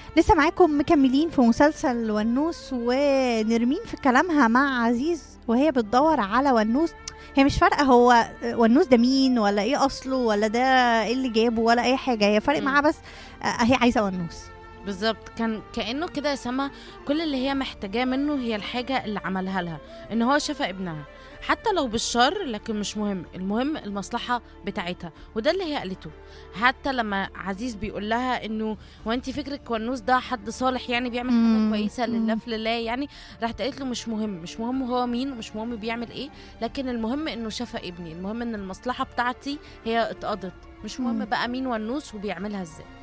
لسه معاكم مكملين في مسلسل ونوس ونرمين في كلامها مع عزيز وهي بتدور على ونوس هي مش فارقه هو ونوس ده مين ولا ايه اصله ولا ده ايه اللي جابه ولا اي حاجه هي فارق مم. معاها بس آه، هي عايزه ونوس بالظبط كان كانه كده يا سما كل اللي هي محتاجاه منه هي الحاجه اللي عملها لها ان هو شفى ابنها حتى لو بالشر لكن مش مهم المهم المصلحه بتاعتها وده اللي هي قالته حتى لما عزيز بيقول لها انه وانت فكرك ونوس ده حد صالح يعني بيعمل حاجه مم. كويسه لله مم. في لله يعني راحت قالت له مش مهم مش مهم هو مين ومش مهم بيعمل ايه لكن المهم انه شفى ابني المهم ان المصلحه بتاعتي هي اتقضت مش مهم مم. بقى مين ونوس وبيعملها ازاي